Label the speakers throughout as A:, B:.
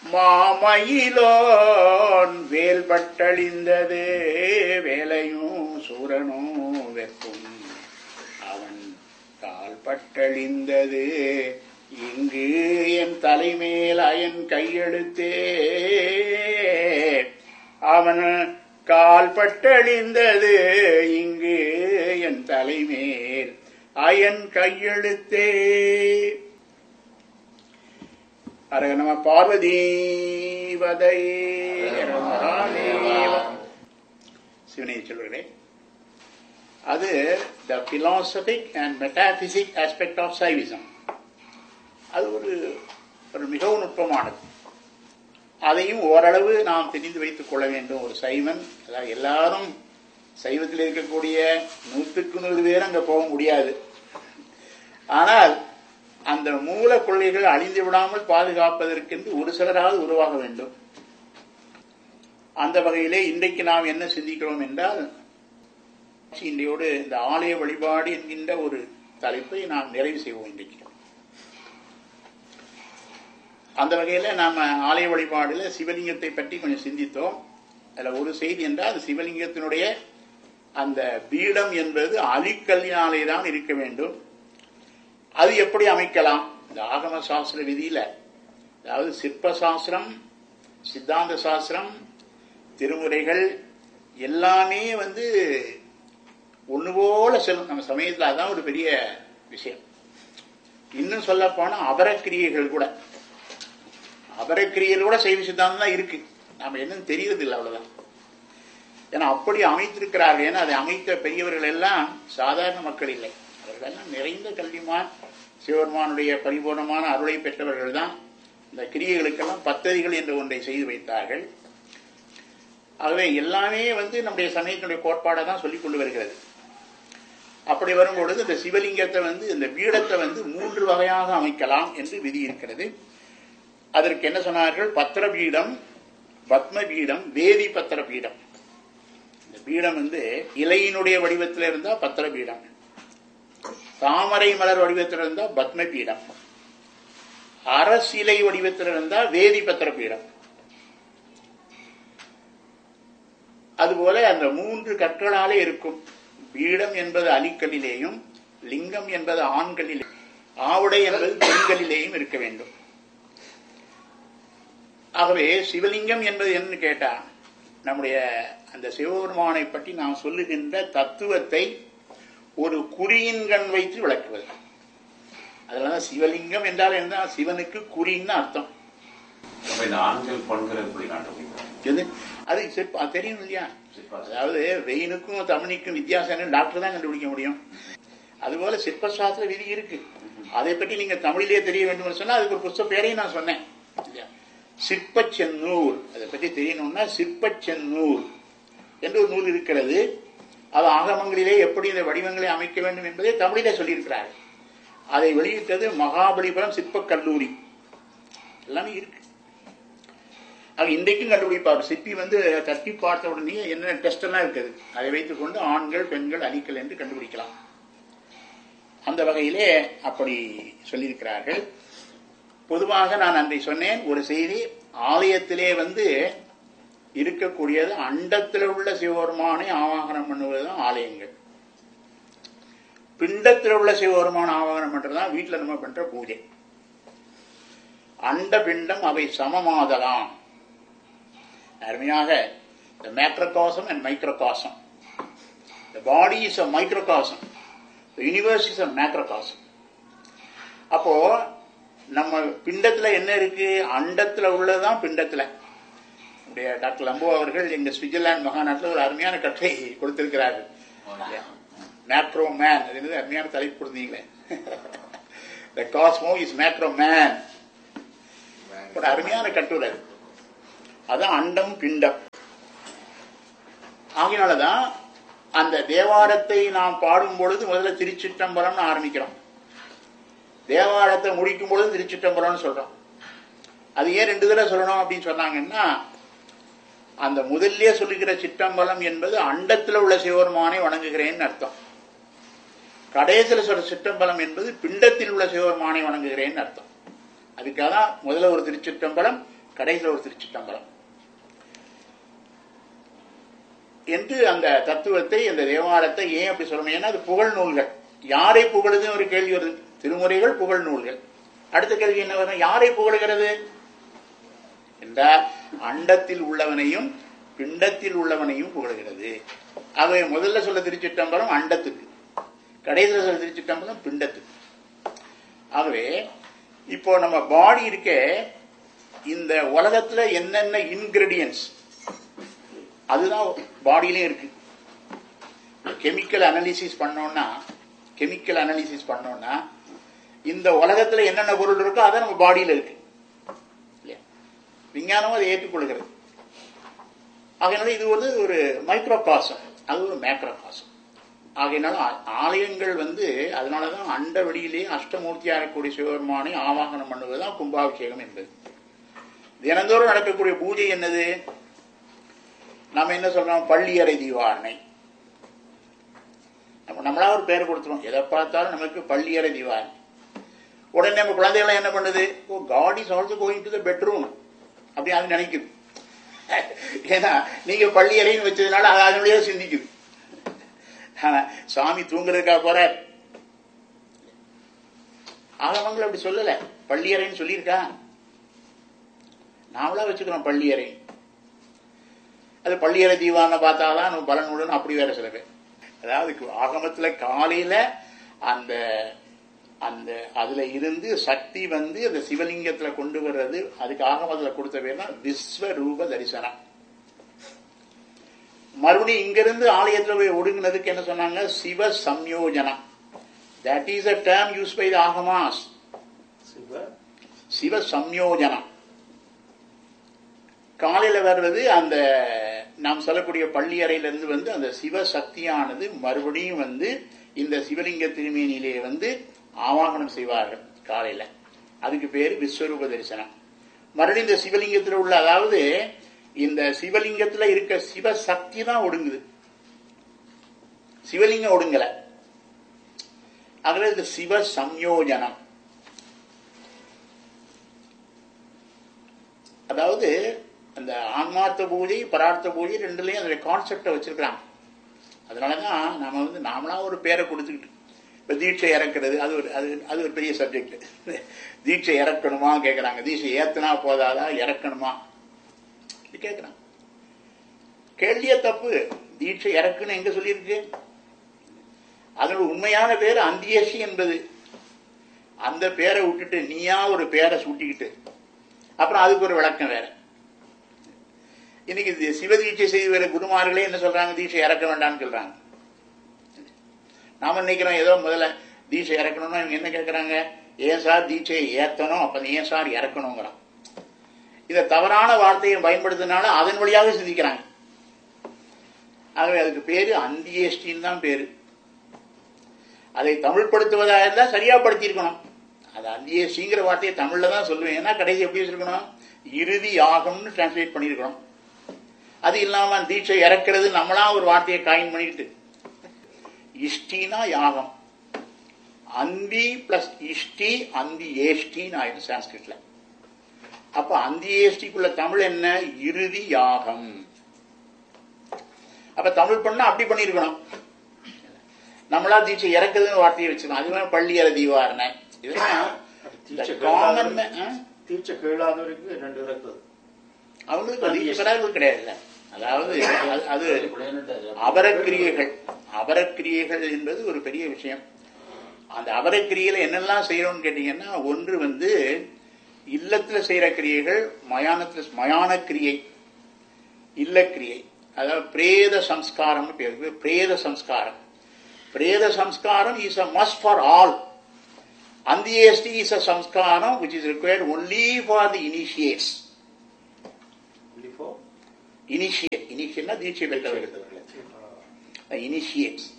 A: மாமயிலோன் வேல் பட்டழிந்தது வேலையும் சூரனும் வெப்பும் அவன் கால் பட்டழிந்தது இங்கு என் தலைமேல் அயன் கையெழுத்தே அவன் கால் பட்டழிந்தது இங்கு என் தலைமேல் அயன் கையெழுத்தே அரக நம பார்வதீவதை சிவனை சொல்வர்களே அது the philosophic and metaphysic aspect of Saivism அது ஒரு ஒரு மிகவும் நுட்பமானது அதையும் ஓரளவு நாம் தெரிந்து வைத்துக் கொள்ள வேண்டும் ஒரு சைவன் அதாவது எல்லாரும் சைவத்தில் இருக்கக்கூடிய நூற்றுக்கு நூறு பேர் அங்கே போக முடியாது ஆனால் அந்த மூல கொள்கைகள் அழிந்து விடாமல் பாதுகாப்பதற்கென்று ஒரு சிலராவது உருவாக வேண்டும் அந்த வகையிலே இன்றைக்கு நாம் என்ன சிந்திக்கிறோம் என்றால் இன்றையோடு இந்த ஆலய வழிபாடு என்கின்ற ஒரு தலைப்பை நாம் நிறைவு செய்வோம் இன்றைக்கு அந்த வகையில நாம ஆலய வழிபாடுல சிவலிங்கத்தை பற்றி கொஞ்சம் சிந்தித்தோம் அதுல ஒரு செய்தி என்றால் அது சிவலிங்கத்தினுடைய அந்த பீடம் என்பது அலிக்கல்லினாலே தான் இருக்க வேண்டும் அது எப்படி அமைக்கலாம் இந்த ஆகம சாஸ்திர விதியில அதாவது சிற்ப சாஸ்திரம் சித்தாந்த சாஸ்திரம் திருமுறைகள் எல்லாமே வந்து ஒண்ணு போல செல்லும் நம்ம சமயத்துல அதான் ஒரு பெரிய விஷயம் இன்னும் சொல்ல போனா அபரக்கிரியைகள் கூட அபரக்கிரியைகள் கூட சைவ சித்தாந்தம் தான் இருக்கு நாம என்னன்னு தெரியறது இல்லை அவ்வளவுதான் ஏன்னா அப்படி அமைத்திருக்கிறார்கள் ஏன்னா அதை அமைத்த பெரியவர்கள் எல்லாம் சாதாரண மக்கள் இல்லை அவர்கள் எல்லாம் நிறைந்த கல்விமான் சிவபெருமானுடைய பரிபூர்ணமான அருளை பெற்றவர்கள் தான் இந்த கிரியைகளுக்கெல்லாம் பத்ததிகள் என்று ஒன்றை செய்து வைத்தார்கள் ஆகவே எல்லாமே வந்து நம்முடைய சமயத்தினுடைய கோட்பாடை தான் சொல்லிக் கொண்டு வருகிறது அப்படி வரும்பொழுது இந்த சிவலிங்கத்தை வந்து இந்த பீடத்தை வந்து மூன்று வகையாக அமைக்கலாம் என்று விதி இருக்கிறது அதற்கு என்ன சொன்னார்கள் பத்திர பீடம் பத்ம பீடம் வேதி பத்திர பீடம் இந்த பீடம் வந்து இலையினுடைய வடிவத்தில் இருந்தா பத்திர பீடம் தாமரை மலர் வடிவத்தில் இருந்தா பத்ம பீடம் அரசிலை வடிவத்தில் இருந்தா வேதி பத்திர பீடம் அதுபோல அந்த மூன்று கற்களாலே இருக்கும் பீடம் என்பது அலிக்கல்லிலேயும் லிங்கம் என்பது ஆண்களிலே ஆவுடை என்பது பெண்களிலேயும் இருக்க வேண்டும் ஆகவே சிவலிங்கம் என்பது என்னன்னு கேட்டா நம்முடைய அந்த சிவபெருமானை பற்றி நாம் சொல்லுகின்ற தத்துவத்தை ஒரு குறியின் கண் வைத்து விளக்குவது அதனாலதான் சிவலிங்கம் என்றால் என்ன சிவனுக்கு குறின்னு அர்த்தம்
B: அப்ப இந்த ஆண்கள் பெண்கள் எப்படி கண்டுபிடிக்கிறோம்
A: எது அது சிற்ப அது தெரியும் இல்லையா அதாவது வெயினுக்கும் தமிழுக்கும் வித்தியாசம் டாக்டர் தான் கண்டுபிடிக்க முடியும் அதுபோல சிற்பசாஸ்திர விதி இருக்கு அதை பற்றி நீங்க தமிழிலே தெரிய வேண்டும் சொன்னா அதுக்கு ஒரு புஸ்தக பேரையும் நான் சொன்னேன் இல்லையா? சிற்பச்செந்நூல் அதை பற்றி தெரியணும்னா சிற்பச்செந்நூல் என்று ஒரு நூல் இருக்கிறது அது ஆகமங்களிலே எப்படி இந்த வடிவங்களை அமைக்க வேண்டும் என்பதை தமிழிலே சொல்லியிருக்கிறார் அதை வெளியிட்டது மகாபலிபுரம் சிற்பக் கல்லூரி எல்லாமே இருக்கு அது இன்றைக்கும் கண்டுபிடிப்பார் சிப்பி வந்து தட்டி பார்த்த உடனே என்னென்ன டெஸ்ட் எல்லாம் இருக்குது அதை வைத்துக் கொண்டு ஆண்கள் பெண்கள் அணிக்கல் என்று கண்டுபிடிக்கலாம் அந்த வகையிலே அப்படி சொல்லியிருக்கிறார்கள் பொதுவாக நான் அன்றை சொன்னேன் ஒரு செய்தி ஆலயத்திலே வந்து இருக்கக்கூடியது அண்டத்தில் உள்ள சிவபெருமானை ஆவாகனம் பண்ணுவதுதான் ஆலயங்கள் பிண்டத்தில் உள்ள சிவபெருமான ஆவாகனம் பண்றதுதான் வீட்டுல நம்ம பண்ற பூஜை அண்ட பிண்டம் அவை சமமாதலாம் அருமையாக the macrocosm and microcosm the body is a microcosm the universe is a macrocosm அப்போ நம்ம பிண்டத்துல என்ன இருக்கு அண்டத்துல உள்ளதுதான் பிண்டத்துல நம்முடைய டாக்டர் லம்போ அவர்கள் எங்க சுவிட்சர்லாந்து மகாநாட்டில் ஒரு அருமையான கட்டுரை கொடுத்திருக்கிறார்கள் மேக்ரோ மேன் அது என்னது அருமையான தலைப்பு கொடுத்தீங்களே the cosmo is macro man ஒரு அருமையான கட்டுரை அது. அதான் அண்டம் பிண்டம் ஆகினாலதான் அந்த தேவாரத்தை நாம் பாடும் பொழுது முதல்ல திருச்சிற்றம்பலம்னு ஆரம்பிக்கிறோம் தேவாரத்தை முடிக்கும் பொழுது திருச்சிற்றம்பலம்னு சொல்றோம் அது ஏன் ரெண்டு தடவை சொல்லணும் அப்படின்னு சொன்னாங்கன்னா அந்த முதல்ல சொல்லுகிற சிற்றம்பலம் என்பது அண்டத்தில் உள்ள சிவபெருமானை வணங்குகிறேன்னு அர்த்தம் கடைசியில சொல்ற சிற்றம்பலம் என்பது பிண்டத்தில் உள்ள சிவபெருமானை வணங்குகிறேன்னு அர்த்தம் அதுக்காக தான் முதல்ல ஒரு திருச்சிற்றம்பலம் கடைசியில் ஒரு திருச்சிட்டம்பலம் என்று அந்த தத்துவத்தை அந்த தேவாரத்தை ஏன் அப்படி சொல்லணும் ஏன்னா அது புகழ் நூல்கள் யாரை புகழுதுன்னு ஒரு கேள்வி வருது திருமுறைகள் புகழ் நூல்கள் அடுத்த கேள்வி என்ன வரும் யாரை புகழுகிறது என்றால் அண்டத்தில் உள்ளவனையும் பிண்டத்தில் உள்ளவனையும் புகழுகிறது ஆகவே முதல்ல சொல்ல திருச்சிட்டம்பலம் அண்டத்துக்கு கடைசியில் சொல்ல திருச்சிட்டம்பலம் பிண்டத்துக்கு ஆகவே இப்போ நம்ம பாடி இருக்க இந்த உலகத்துல என்னென்ன இன்கிரீடியன்ஸ் அதுதான் பாடியிலே இருக்கு கெமிக்கல் அனாலிசிஸ் பண்ணோம்னா கெமிக்கல் அனாலிசிஸ் பண்ணோம்னா இந்த உலகத்துல என்னென்ன பொருள் இருக்கோ அதான் நம்ம பாடியில இருக்கு இல்லையா விஞ்ஞானமும் அதை ஏற்றுக்கொள்கிறது ஆகையினால இது வந்து ஒரு மைக்ரோ காசம் அது ஒரு மேக்ரோ காசம் ஆகையினால ஆலயங்கள் வந்து அதனாலதான் அண்ட வெளியிலேயே அஷ்டமூர்த்தியா இருக்கக்கூடிய சிவபெருமானை ஆவாகனம் பண்ணுவதுதான் கும்பாபிஷேகம் என்பது தினந்தோறும் நடக்கக்கூடிய பூஜை என்னது நாம என்ன சொல்றோம் பள்ளியறை தீவாரணை நம்ம நம்மளா ஒரு பேர் கொடுத்துருவோம் எதை பார்த்தாலும் நமக்கு பள்ளியறை தீவாரணை உடனே நம்ம குழந்தைகளை என்ன பண்ணுது oh God is also going to the bedroom அப்படி அது நினைக்குது ஏன்னா நீங்க பள்ளி அறைன்னு வச்சதுனால அது அதனுடைய சிந்திக்குது சாமி தூங்குறதுக்காக போற ஆகமங்கள் அப்படி சொல்லல பள்ளியறைன்னு சொல்லியிருக்கா நாமளா வச்சுக்கிறோம் பள்ளியறை அது பள்ளியறை தீவான பார்த்தாதான் நம்ம பலன் விடணும் அப்படி வேற சில பேர் அதாவது ஆகமத்துல காலையில அந்த அந்த அதுல இருந்து சக்தி வந்து அந்த சிவலிங்கத்துல கொண்டு வர்றது அதுக்கு ஆகமத்துல கொடுத்த பேர் தான் விஸ்வரூப தரிசனம் மறுபடியும் இங்கிருந்து ஆலயத்துல போய் ஒடுங்கினதுக்கு என்ன சொன்னாங்க சிவ சம்யோஜனம் that is a term use by the Agamas சிவ சம்யோஜனம் காலையில வர்றது அந்த நாம் சொல்லக்கூடிய பள்ளி அறையிலிருந்து வந்து அந்த சிவ சக்தியானது மறுபடியும் வந்து இந்த சிவலிங்க திருமேனியிலே வந்து ஆவாகனம் செய்வார்கள் காலையில அதுக்கு பேரு விஸ்வரூப தரிசனம் மறுபடியும் இந்த சிவலிங்கத்தில் உள்ள அதாவது இந்த சிவலிங்கத்துல இருக்க சிவ சக்தி தான் ஒடுங்குது சிவலிங்கம் ஒடுங்கல அதுல இந்த சிவ சம்யோஜனம் அதாவது அந்த ஆன்மார்த்த பூஜை பரார்த்த பூஜை ரெண்டுலயும் அதோட கான்செப்டை வச்சிருக்கிறாங்க அதனாலதான் நாம வந்து நாமளா ஒரு பேரை கொடுத்துக்கிட்டு இப்ப தீட்சை இறக்குறது அது ஒரு அது அது ஒரு பெரிய சப்ஜெக்ட் தீட்சை இறக்கணுமா கேட்கறாங்க தீட்சை ஏத்தனா போதாதா இறக்கணுமா கேட்கறாங்க கேள்வியே தப்பு தீட்சை இறக்குன்னு எங்க சொல்லியிருக்கு அதோட உண்மையான பேர் அந்தியேசி என்பது அந்த பேரை விட்டுட்டு நீயா ஒரு பேரை சூட்டிக்கிட்டு அப்புறம் அதுக்கு ஒரு விளக்கம் வேற இன்னைக்கு சிவதீட்சை செய்து வர குருமார்களே என்ன சொல்றாங்க தீட்சை இறக்க வேண்டாம்னு சொல்றாங்க நாம நினைக்கிறோம் ஏதோ முதல்ல தீட்சை இறக்கணும்னா இவங்க என்ன கேட்கறாங்க ஏன் சார் தீட்சையை ஏத்தணும் அப்ப ஏன் சார் இறக்கணுங்கிறான் இத தவறான வார்த்தையை பயன்படுத்தினால அதன் வழியாக சிந்திக்கிறாங்க ஆகவே அதுக்கு பேரு அந்தியேஷ்டின்னு தான் பேரு அதை தமிழ்படுத்துவதாக இருந்தா சரியா படுத்தியிருக்கணும் அது அந்தியேஷ்டிங்கிற வார்த்தையை தமிழ்ல தான் சொல்லுவேன் ஏன்னா கடைசி எப்படி வச்சிருக்கணும் இறுதி யாகம்னு டிரான்ஸ்லேட் பண்ணியிருக்கணும் அது இல்லாம தீட்சை இறக்கிறது நம்மளா ஒரு வார்த்தையை காயின் பண்ணிட்டு இஷ்டினா யாகம் அந்தி பிளஸ் இஷ்டி அந்தி ஏஷ்டின்னு ஆயிடும் சான்ஸ்கிரிட்ல அப்ப அந்தி ஏஷ்டிக்குள்ள தமிழ் என்ன இறுதி யாகம் அப்ப தமிழ் பண்ணா அப்படி பண்ணிருக்கணும் நம்மளா தீட்சை இறக்குதுன்னு வார்த்தையை வச்சுக்கணும் அதுவே பள்ளி அற தீவாரணை இதெல்லாம் காமன்
C: தீட்சை கேளாதவருக்கு ரெண்டு இறக்குது
A: அவங்களுக்கு தீட்சை கிடையாது அதாவது அது அபரக்கிரியைகள் அபரக்கிரியைகள் என்பது ஒரு பெரிய விஷயம் அந்த அபரக்கிரியில என்னெல்லாம் செய்யறோம்னு கேட்டீங்கன்னா ஒன்று வந்து இல்லத்துல செய்யற கிரியைகள் மயானத்துல மயான கிரியை இல்லக்கிரியை அதாவது பிரேத சம்ஸ்காரம்னு பேர் பிரேத சம்ஸ்காரம் பிரேத சம்ஸ்காரம் is a must for all அந்தியேஷ்டி இஸ் அ சம்ஸ்காரம் which is required only for the initiates initiate இனிஷியட்னா தீட்சை பெற்றவர்கள் இனிஷியேட்ஸ்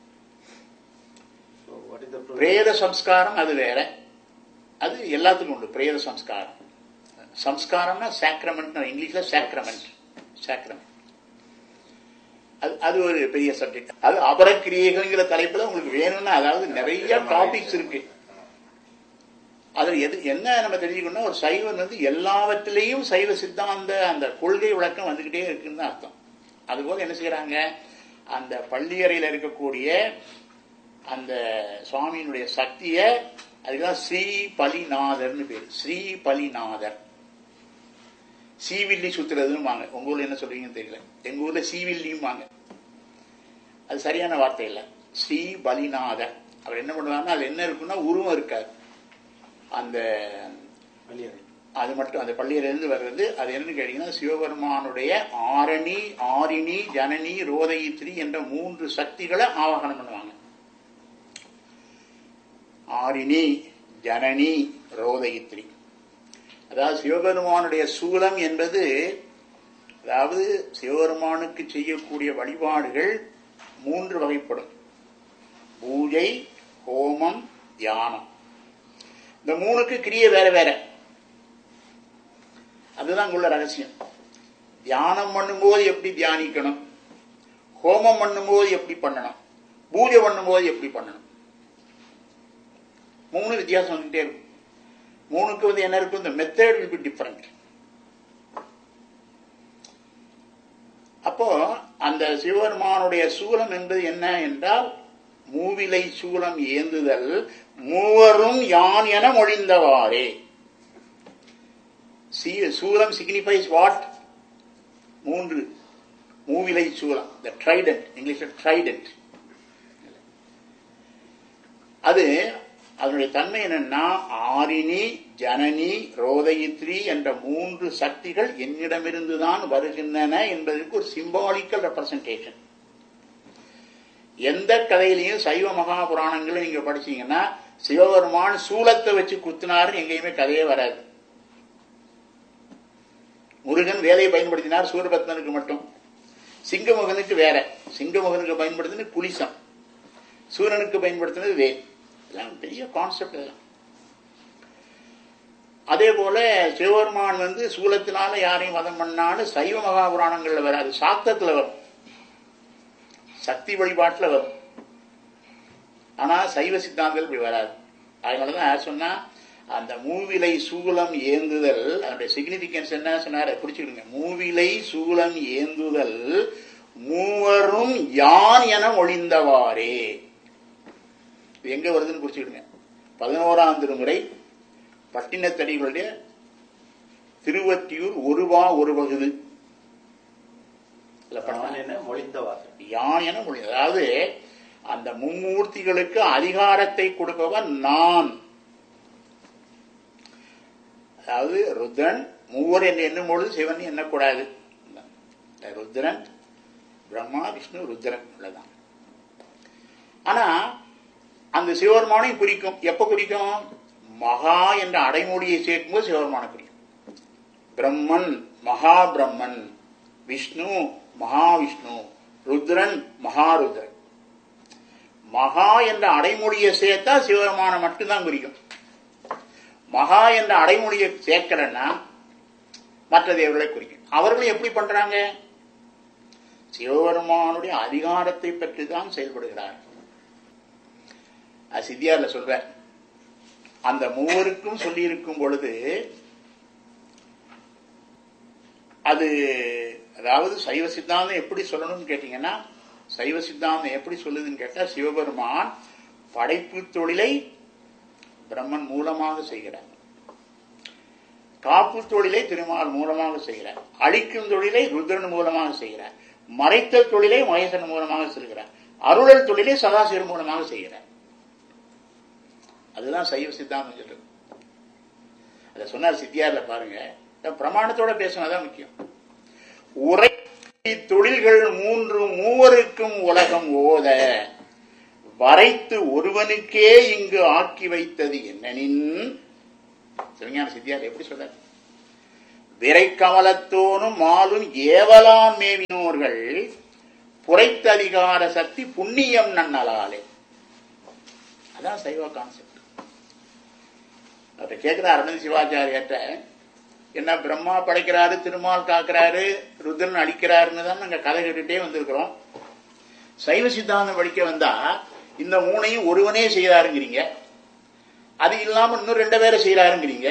A: பிரேத சம்ஸ்காரம் அது வேற அது எல்லாத்துக்கும் உண்டு பிரேத சம்ஸ்காரம் சம்ஸ்காரம்னா சாக்ரமெண்ட் இங்கிலீஷ்ல சாக்ரமெண்ட் சாக்ரமெண்ட் அது அது ஒரு பெரிய சப்ஜெக்ட் அது அபரக்கிரியைகள்ங்கிற தலைப்புல உங்களுக்கு வேணும்னா அதாவது நிறைய டாபிக்ஸ் இருக்கு அதுல எது என்ன நம்ம தெரிஞ்சுக்கணும்னா ஒரு சைவன் வந்து எல்லாவற்றிலையும் சைவ சித்தாந்த அந்த கொள்கை விளக்கம் வந்துகிட்டே இருக்குன்னு தான் அர்த்தம் அதுபோல என்ன செய்யறாங்க அந்த பள்ளியறையில் இருக்கக்கூடிய அந்த சுவாமியினுடைய சக்தியை அதுதான் ஸ்ரீ பலிநாதர்னு பேர் ஸ்ரீ பலிநாதர் சீவில்லி சுத்துறதுன்னு வாங்க உங்க ஊர்ல என்ன சொல்றீங்கன்னு தெரியல எங்க ஊர்ல சீவில்லியும் வாங்க அது சரியான வார்த்தை இல்லை ஸ்ரீ பலிநாதர் அவர் என்ன பண்ணுவாருன்னா அது என்ன இருக்குன்னா உருவம் இருக்காது அந்த
C: வெளியறை
A: அது மட்டும் அந்த பள்ளியிலிருந்து வர்றது அது என்னன்னு கேட்டீங்கன்னா சிவபெருமானுடைய ஆரணி ஆரிணி ஜனனி ரோதயித்ரி என்ற மூன்று சக்திகளை ஆவாகனம் பண்ணுவாங்க ஆரிணி ஜனனி ரோதயித்ரி அதாவது சிவபெருமானுடைய சூலம் என்பது அதாவது சிவபெருமானுக்கு செய்யக்கூடிய வழிபாடுகள் மூன்று வகைப்படும் பூஜை ஹோமம் தியானம் இந்த மூணுக்கு கிரியை வேற வேற அதுதான் உள்ள ரகசியம் தியானம் பண்ணும்போது எப்படி தியானிக்கணும் ஹோமம் பண்ணும்போது எப்படி பண்ணணும் பூஜை பண்ணும்போது எப்படி பண்ணணும் மூணு வித்தியாசம் வந்துட்டே இருக்கும் மூணுக்கு வந்து என்ன இருக்கும் இந்த மெத்தட் வில் பி டிஃபரெண்ட் அப்போ அந்த சிவபெருமானுடைய சூலம் என்பது என்ன என்றால் மூவிலை சூலம் ஏந்துதல் மூவரும் யான் என மொழிந்தவாறே See, சூலம் signifies what? மூன்று மூவிலை சூலம் த ட்ரைடன்ட் இங்கிலீஷ்ல ட்ரைடன்ட் அது அதனுடைய தன்மை என்னன்னா ஆரிணி ஜனனி ரோதயித்ரி என்ற மூன்று சக்திகள் என்னிடமிருந்துதான் வருகின்றன என்பதற்கு ஒரு சிம்பாலிக்கல் ரெப்ரசன்டேஷன் எந்த கதையிலையும் சைவ மகாபுராணங்களை நீங்க படிச்சீங்கன்னா சிவபெருமான் சூலத்தை வச்சு குத்தினாருன்னு எங்கேயுமே கதையே வராது முருகன் வேலையை பயன்படுத்தினார் சூரபத்மனுக்கு மட்டும் சிங்கமுகனுக்கு வேற சிங்கமுகனுக்கு பயன்படுத்தினது குலிசம் சூரனுக்கு பயன்படுத்தினது வே இதெல்லாம் பெரிய கான்செப்ட் இதெல்லாம் அதே போல சிவபெருமான் வந்து சூலத்தினால யாரையும் வதம் பண்ணான்னு சைவ மகாபுராணங்கள்ல வராது சாத்தத்துல வரும் சக்தி வழிபாட்டுல வரும் ஆனா சைவ சித்தாந்தங்கள் இப்படி வராது அதனாலதான் யார் சொன்னா அந்த மூவிலை சூலம் ஏந்துதல் அதனுடைய சிக்னிபிகன்ஸ் என்ன சொன்னாரு பிடிச்சிடுங்க மூவிலை சூலம் ஏந்துதல் மூவரும் யான் என ஒளிந்தவாறே இது எங்க வருதுன்னு குறிச்சுக்கிடுங்க பதினோராம் திருமுறை பட்டினத்தடிகளுடைய திருவத்தியூர் ஒருவா ஒரு பகுது இதுல
C: நான்
A: பண்ண
C: என்ன மொழிந்தவாறு
A: யான் என மொழி அதாவது அந்த மும்மூர்த்திகளுக்கு அதிகாரத்தை கொடுப்பவன் நான் அதாவது ருத்ரன் மூவர் என்று எண்ணும் பொழுது சிவன் எண்ணக்கூடாது ருத்ரன் பிரம்மா விஷ்ணு ருத்ரன் உள்ளதான் ஆனா அந்த சிவபெருமானையும் குறிக்கும் எப்ப குறிக்கும் மகா என்ற அடைமொழியை சேர்க்கும்போது சிவபெருமானை குறிக்கும் பிரம்மன் மகா பிரம்மன் விஷ்ணு மகாவிஷ்ணு ருத்ரன் மகாருத்ரன் மகா என்ற அடைமொழியை சேர்த்தா சிவபெருமானை மட்டும்தான் குறிக்கும் மகா என்ற அடைமொழியை சேர்க்கலன்னா மற்ற தேவர்களை குறிக்கும் அவர்களும் எப்படி பண்றாங்க சிவபெருமானுடைய அதிகாரத்தை பற்றி தான் செயல்படுகிறார் அது சித்தியார்ல சொல்ற அந்த மூவருக்கும் சொல்லியிருக்கும் பொழுது அது அதாவது சைவ சித்தாந்தம் எப்படி சொல்லணும்னு கேட்டீங்கன்னா சைவ சித்தாந்தம் எப்படி சொல்லுதுன்னு கேட்டா சிவபெருமான் படைப்பு தொழிலை பிரம்மன் மூலமாக செய்கிறார் காப்பு தொழிலை திருமால் மூலமாக செய்கிறார் அழிக்கும் தொழிலை ருத்ரன் மூலமாக செய்கிறார் மறைத்தல் தொழிலை மகேசன் மூலமாக செய்கிறார் அருளல் தொழிலை சதாசிவன் மூலமாக செய்கிறார் அதுதான் சைவ சித்தாந்தம் சொல்றது அதை சொன்னார் சித்தியார்ல பாருங்க இந்த பிரமாணத்தோட பேசினதான் முக்கியம் உரை தொழில்கள் மூன்று மூவருக்கும் உலகம் ஓத வரைத்து ஒருவனுக்கே இங்கு ஆக்கி வைத்தது என்னனின் சிவஞான சித்தியார் எப்படி சொல்றார் விரை கமலத்தோனும் மாலும் ஏவலான் மேவினோர்கள் புரைத்த அதிகார சக்தி புண்ணியம் நன்னலாலே அதான் சைவ கான்செப்ட் அவர்கிட்ட கேட்கிறார் அருணந்தி சிவாச்சாரியர்கிட்ட என்ன பிரம்மா படைக்கிறாரு திருமால் காக்கிறாரு ருத்ரன் அடிக்கிறாருன்னு தான் நாங்க கதை கேட்டுட்டே வந்திருக்கிறோம் சைவ சித்தாந்தம் படிக்க வந்தா இந்த மூணையும் ஒருவனே செய்தாருங்கிறீங்க அது இல்லாம இன்னும் ரெண்டு பேரை செய்யறாருங்கிறீங்க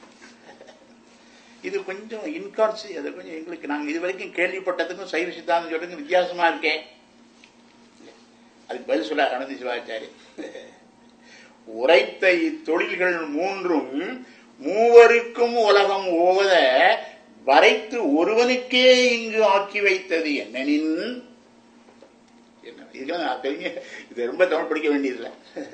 A: இது கொஞ்சம் இன்கான்சி அது கொஞ்சம் எங்களுக்கு நாங்க இது வரைக்கும் கேள்விப்பட்டதுக்கும் சைவ சித்தாந்தம் சொல்றதுக்கும் வித்தியாசமா இருக்கேன் அதுக்கு பதில் சொல்ல அனந்தி சிவாச்சாரி உரைத்த இத்தொழில்கள் மூன்றும் மூவருக்கும் உலகம் ஓத வரைத்து ஒருவனுக்கே இங்கு ஆக்கி வைத்தது என்னனின் என்ன இதெல்லாம் நான் தெரிஞ்ச இது ரொம்ப தமிழ் படிக்க வேண்டியதில்லை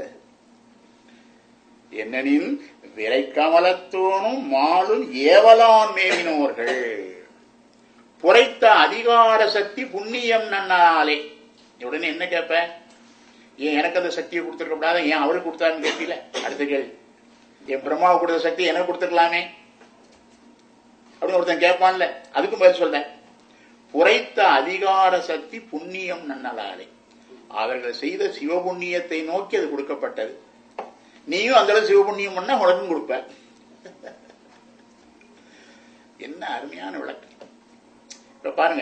A: என்னனின் விரைக்கமலத்தோனும் மாலும் ஏவலான் மேவினோர்கள் புரைத்த அதிகார சக்தி புண்ணியம் நன்னாலே உடனே என்ன கேட்ப ஏன் எனக்கு அந்த சக்தியை கொடுத்துருக்க கூடாது ஏன் அவருக்கு கொடுத்தாருன்னு கேட்கல அடுத்த கேள்வி என் பிரம்மாவுக்கு கொடுத்த சக்தி எனக்கு கொடுத்துருக்கலாமே அப்படின்னு ஒருத்தன் கேட்பான்ல அதுக்கும் பதில் சொல்றேன் புரைத்த அதிகார சக்தி புண்ணியம் நன்னலாலே அவர்கள் செய்த சிவபுண்ணியத்தை நோக்கி அது கொடுக்கப்பட்டது நீயும் அந்த அளவு சிவபுண்ணியம் பண்ணா உனக்கும் கொடுப்ப என்ன அருமையான விளக்கு இப்ப பாருங்க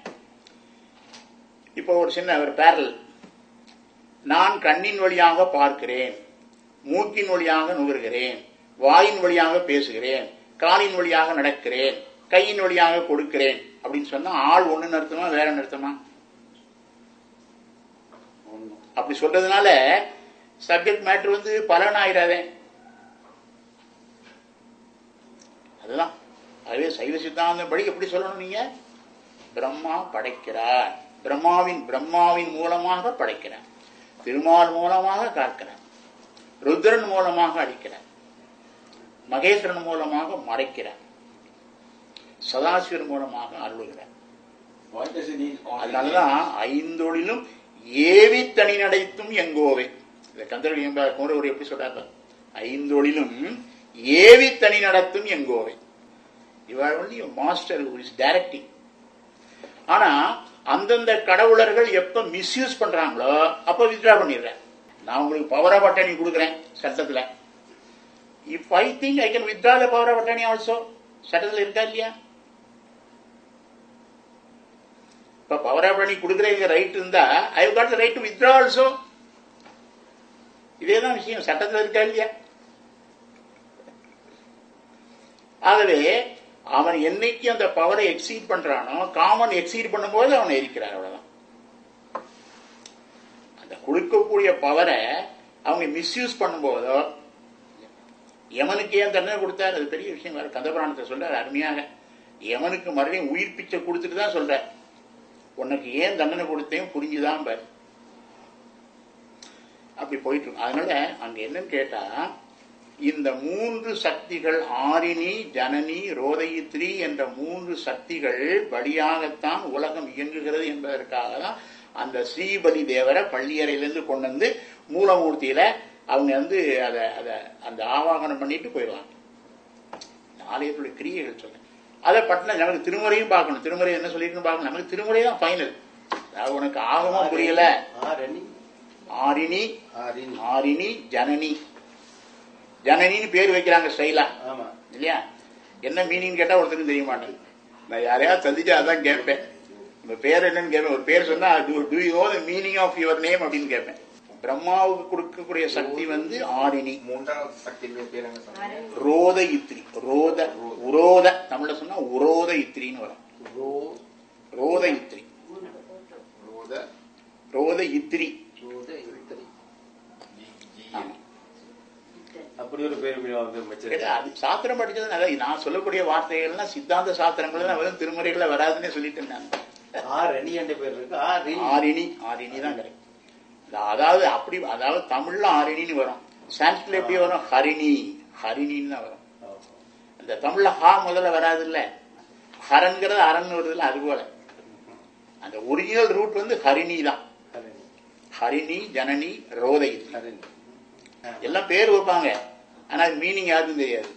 A: இப்போ ஒரு சின்ன ஒரு பேரல் நான் கண்ணின் வழியாக பார்க்கிறேன் மூக்கின் வழியாக நுகர்கிறேன் வாயின் வழியாக பேசுகிறேன் காலின் வழியாக நடக்கிறேன் கையின் வழியாக கொடுக்கிறேன் அப்படின்னு சொன்னா ஆள் ஒண்ணு அர்த்தமா வேற அர்த்தமா அப்படி சொல்றதுனால சப்ஜெக்ட் மேட்டர் வந்து பலன் ஆயிடாதே அதுதான் அதுவே சைவ சித்தாந்தம் படி எப்படி சொல்லணும் நீங்க பிரம்மா படைக்கிறார் பிரம்மாவின் பிரம்மாவின் மூலமாக படைக்கிறார் திருமால் மூலமாக காக்கிறார் ருத்ரன் மூலமாக அழிக்கிறார் மகேஸ்வரன் மூலமாக மறைக்கிறார் சதாசிவன் மூலமாக அருளுகிறார்
B: Why does it need all
A: அதனாலதான் ஐந்தொழிலும் ஏவி தனி நடைத்தும் எங்கோவே இந்த கந்தரவி குமரவர் எப்படி சொல்றாரு ஐந்தொழிலும் ஏவி தனி நடத்தும் எங்கோவே இவர் ஒன்லி மாஸ்டர் இஸ் டைரக்டிங் ஆனா அந்தந்த கடவுளர்கள் எப்ப மிஸ்யூஸ் பண்றாங்களோ அப்ப வித்ரா பண்ணிடுறேன் நான் உங்களுக்கு பவர் ஆஃப் அட்டர்னி கொடுக்குறேன் சட்டத்துல if I think I can withdraw the power of attorney also சட்டத்துல இருக்கா இல்லையா இப்ப பவர் ஆஃப் அட்டர்னி கொடுக்குறீங்க ரைட் இருந்தா I got the right to withdraw also இதேதான் விஷயம் சட்டத்துல இருக்கா இல்லையா ஆகவே அவன் என்னைக்கு அந்த பவரை எக்ஸீட் பண்றானோ காமன் எக்ஸீட் பண்ணும்போது அவனை எரிக்கிறான் அவ்வளவுதான் அந்த கொடுக்கக்கூடிய பவரை அவங்க மிஸ்யூஸ் பண்ணும்போதோ யமனுக்கு ஏன் தண்டனை கொடுத்தார் அது பெரிய விஷயம் வேற கந்தபுராணத்தை சொல்றாரு அருமையாக யமனுக்கு மறுபடியும் உயிர் பிச்சை கொடுத்துட்டு தான் சொல்ற உனக்கு ஏன் தண்டனை கொடுத்தேன் புரிஞ்சுதான் பாரு அப்படி போயிட்டு இருக்கு அதனால அங்க என்னன்னு கேட்டா இந்த மூன்று சக்திகள் ஆரினி ஜனனி ரோதயித்ரி என்ற மூன்று சக்திகள் வழியாகத்தான் உலகம் இயங்குகிறது என்பதற்காக தான் அந்த ஸ்ரீபலி தேவரை பள்ளியறையிலிருந்து கொண்டு வந்து மூலமூர்த்தியில அவங்க வந்து அதை அதை அந்த ஆவாகனம் பண்ணிட்டு போயிடுவாங்க ஆலயத்துடைய கிரியைகள் சொல்ல அதை பட்டின நமக்கு திருமுறையும் பார்க்கணும் திருமுறை என்ன சொல்லிருக்குன்னு பார்க்கணும் நமக்கு திருமுறை தான் ஃபைனல் அதாவது உனக்கு ஆகமும் புரியல
C: ஆரணி
A: ஆரினி
C: ஆரிணி
A: ஆரினி ஜனனி ஜனனின்னு பேர் வைக்கிறாங்க ஸ்டைலா
C: ஆமா
A: இல்லையா என்ன மீனிங் கேட்டா ஒருத்தருக்கு தெரிய மாட்டேங்குது நான் யாரையாவது சந்திச்சா அதான் கேட்பேன் உங்க பேர் என்னன்னு கேட்பேன் ஒரு பேர் சொன்னா do you know the meaning of your name அப்படின்னு கேட்பேன் பிரம்மாவுக்கு கொடுக்கக்கூடிய சக்தி வந்து ஆரிணி
B: மூன்றாவது சக்தியுடைய பேர் என்ன சொன்னீங்க
A: ரோத இத்ரி ரோத உரோத தமிழ்ல சொன்னா உரோத இத்ரின்னு வரும்
C: ரோ
A: ரோத இத்ரி
B: ரோத
A: ரோத இத்ரி
C: ரோத இத்திரி
A: ஆமா.
C: அப்படி ஒரு பேர் மீன் வந்து
A: கேட்டா,
C: வச்சிருக்கேன்
A: அது சாத்திரம் படிச்சது நல்லா நான் சொல்லக்கூடிய வார்த்தைகள்லாம் சித்தாந்த சாத்திரங்கள் தான் வரும் திருமுறைகளை வராதுன்னு சொல்லிட்டு நான்
C: ஆரணி என்ற பேர் இருக்கு ஆரிணி
A: ஆரிணி ஆரிணி தான் கரெக்ட் அதாவது அப்படி அதாவது தமிழ்ல ஆரிணின்னு வரும் சான்ஸ்கிரிட்ல எப்படி வரும் ஹரிணி ஹரிணின்னு தான் வரும் இந்த தமிழ்ல ஹா முதல்ல வராது இல்ல ஹரன்கிறது அரண் வருதுல்ல அது போல அந்த ஒரிஜினல் ரூட் வந்து ஹரிணி தான்
C: ஆரணி
A: ஹரிணி ஜனனி ரோதை
C: ஆரணி
A: எல்லாம் பேர் வைப்பாங்க ஆனா அது மீனிங் யாருக்கும் தெரியாது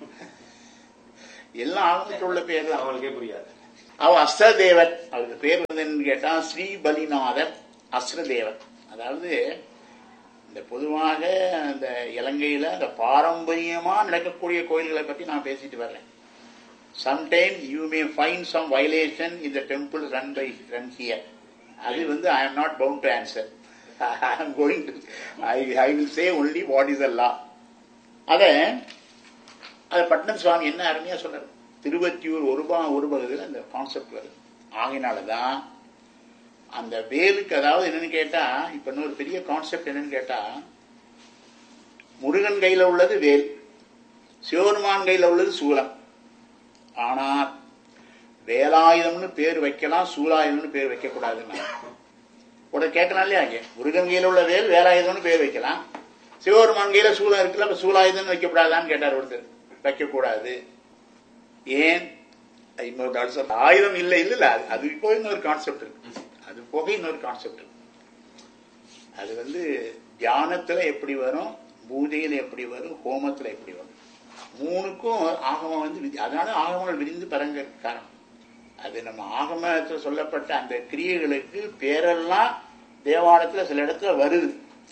A: எல்லாம் ஆகமத்தில் உள்ள பேர் தான்
C: அவங்களுக்கே புரியாது
A: அவ அஸ்ரதேவர் அவருக்கு பேர் வந்து என்னன்னு கேட்டா ஸ்ரீ பலிநாதர் அஸ்ரதேவர் அதாவது இந்த பொதுவாக அந்த இலங்கையில அந்த பாரம்பரியமா நடக்கக்கூடிய கோயில்களை பத்தி நான் பேசிட்டு வர்றேன் sometimes you may find some violation in the temple run by run here அது வந்து ஐ am not bound to answer I am going to I, I will say only what is the law அத அத பட்னம் சுவாமி என்ன அருமையா சொல்றாரு திருவத்தியூர் ஒருபா ஒரு பகுதியில் அந்த கான்செப்ட் வருது ஆகினாலதான் அந்த வேலுக்கு அதாவது என்னன்னு கேட்டா இப்ப இன்னொரு பெரிய கான்செப்ட் என்னன்னு கேட்டா முருகன் கையில உள்ளது வேல் சிவபெருமான் கையில உள்ளது சூலம் ஆனால் வேலாயுதம்னு பேர் வைக்கலாம் சூலாயுதம்னு பேர் வைக்க கூடாதுன்னு உடனே கேட்கலாம் இல்லையா இங்க முருகன் கையில உள்ள வேல் வேலாயுதம்னு பேர் வைக்கலாம் சிவபெருமான் கையில சூலம் இருக்குல்ல அப்ப சூலாயுதம்னு வைக்கப்படாதான்னு கேட்டார் ஒருத்தர் வைக்கக்கூடாது ஏன் இன்னொரு கான்செப்ட் ஆயுதம் இல்லை இல்ல இல்ல அது- அது இப்போ இன்னொரு கான்செப்ட் இருக்கு அது போக இன்னொரு கான்செப்ட் இருக்கு அது வந்து தியானத்துல எப்படி வரும் பூஜையில எப்படி வரும் ஹோமத்துல எப்படி வரும் மூணுக்கும் ஆகமம் வந்து விதி- அதனால ஆகமங்கள் விரிந்து பரங்க காரணம் அது நம்ம ஆகமத்தில் சொல்லப்பட்ட அந்த கிரியைகளுக்கு பேரெல்லாம் தேவாலயத்துல சில இடத்துல வருது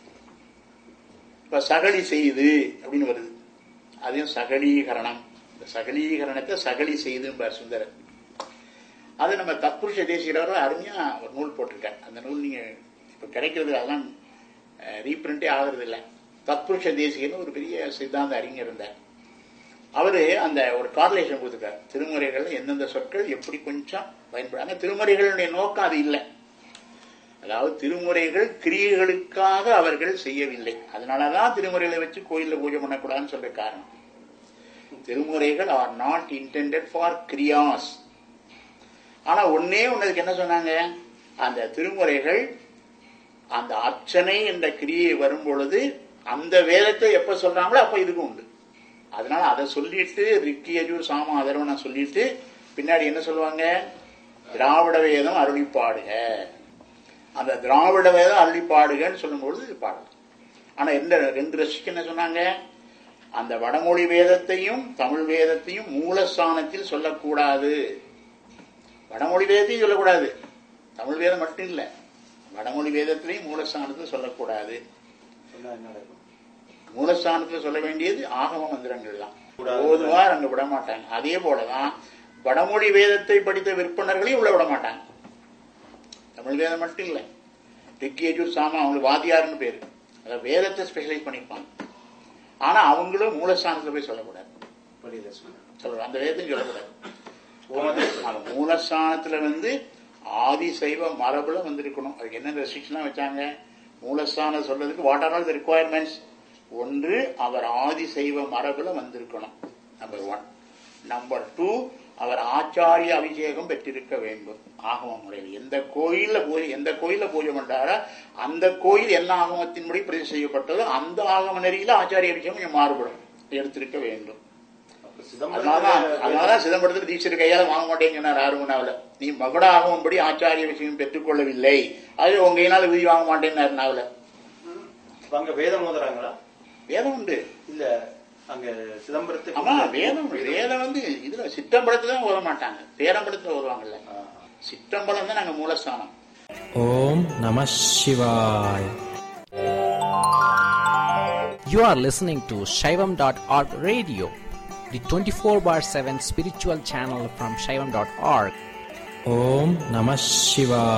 A: இப்ப சகலி செய்து அப்படின்னு வருது அதையும் சகலீகரணம் இந்த சகலீகரணத்தை சகலி செய்தும்பார் சுந்தரர் அது நம்ம தத்புருஷ தேசியரவர் அருமையா ஒரு நூல் போட்டிருக்கார் அந்த நூல் நீங்க இப்ப கிடைக்கிறது அதெல்லாம் ரீபிரிண்டே ஆகுறது இல்லை தத்புருஷ தேசியர்னு ஒரு பெரிய சித்தாந்த அறிஞர் இருந்தார் அவரு அந்த ஒரு கார்லேஷன் கொடுத்துருக்காரு திருமுறைகள்ல எந்தெந்த சொற்கள் எப்படி கொஞ்சம் பயன்படும் ஆனா திருமுறைகளுடைய நோக்கம் அது இல்லை அதாவது திருமுறைகள் கிரியைகளுக்காக அவர்கள் செய்யவில்லை அதனாலதான் திருமுறைகளை வச்சு கோயில்ல பூஜை பண்ணக்கூடாதுன்னு சொல்ற காரணம் திருமுறைகள் are not intended for kriyas ஆனா ஒன்னே ஒன்னதுக்கு என்ன சொன்னாங்க அந்த திருமுறைகள் அந்த அர்ச்சனை என்ற கிரியை வரும் பொழுது அந்த வேதத்தை எப்ப சொல்றாங்களோ அப்ப இதுக்கு உண்டு அதனால அதை சொல்லிட்டு ரிக்கி அஜூர் சாமா அதர்வனை சொல்லிட்டு பின்னாடி என்ன சொல்லுவாங்க திராவிட வேதம் அருளிப்பாடுக அந்த திராவிட வேதம் அருளிப்பாடுகன்னு சொல்லும்பொழுது இது பாடலாம் ஆனா எந்த ரெண்டு ரசிக்கு என்ன சொன்னாங்க அந்த வடமொழி வேதத்தையும் தமிழ் வேதத்தையும் மூலஸ்தானத்தில் சொல்லக்கூடாது வடமொழி வேதத்தையும் சொல்லக்கூடாது தமிழ் வேதம் மட்டும் இல்ல வடமொழி வேதத்திலையும் மூலஸ்தானத்தில் சொல்லக்கூடாது
C: சொன்னா என்ன நடக்கும்
A: மூலஸ்தானத்தில் சொல்ல வேண்டியது ஆகம மந்திரங்கள் தான்
C: கூடாது.
A: ஓதுவார் அங்க விட மாட்டாங்க அதே போலதான் வடமொழி வேதத்தை படித்த விற்பனர்களையும் உள்ள விட மாட்டாங்க தமிழ் வேதம் மட்டும் இல்ல ரிக்கியஜூர் சாமா அவங்களுக்கு வாத்தியார்னு பேரு அதாவது வேதத்தை ஸ்பெஷலைஸ் பண்ணிருப்பாங்க ஆனா அவங்களும் மூலஸ்தானத்துல போய் சொல்லக்கூடாது
C: வெளியில சொன்னா
A: சொல்றோம் அந்த வேதத்தையும் சொல்லக்கூடாது
C: ஓமத்தை
A: அந்த மூலஸ்தானத்துல வந்து ஆதி சைவ மரபுல வந்திருக்கணும் அதுக்கு என்ன ரெஸ்ட்ரிக்ஷன்லாம் வச்சாங்க மூலஸ்தானம் சொல்றதுக்கு what are all the requirements ஒன்று அவர் ஆதி சைவ மரபுல வந்திருக்கணும் நம்பர் ஒன் நம்பர் டூ அவர் ஆச்சாரிய அபிஷேகம் பெற்றிருக்க வேண்டும் ஆகம முறையில் எந்த கோயில்ல பூஜை எந்த கோயில்ல பூஜை பண்றாரோ அந்த கோயில் என்ன ஆகமத்தின்படி பிரதி செய்யப்பட்டதோ அந்த ஆகம நெறியில ஆச்சாரிய அபிஷேகம் கொஞ்சம் மாறுபடும் எடுத்திருக்க வேண்டும்
C: அப்ப
A: அதனாலதான்
C: சிதம்பரம்
A: அதனாலதான் சிதம்பரத்தில் தீட்சர் கையால வாங்க மாட்டேங்கிறார் ஆறுமனாவில் நீ மகுட ஆகும்படி ஆச்சாரிய விஷயம் பெற்றுக்கொள்ளவில்லை அது உங்க கையினால விதி வாங்க மாட்டேன்னாரு நாவல
C: அங்க வேதம் ஓதுறாங்களா
A: வேதம் உண்டு
C: இல்ல அங்க சிதம்பரத்துக்கு
A: ஆமா வேதம் உண்டு. வேதம் வந்து இதுல சிற்றம்பலத்துல தான் ஓத மாட்டாங்க பேரம்பலத்துல ஓதுவாங்கல்ல
C: ஆ.
A: சிற்றம்பலம் தான் நாங்க மூலஸ்தானம்
D: Om Namah Shivaya. You are listening to Shaivam.org radio, the 24 bar 7 spiritual channel from Shaivam.org. Om Namah Shivaya.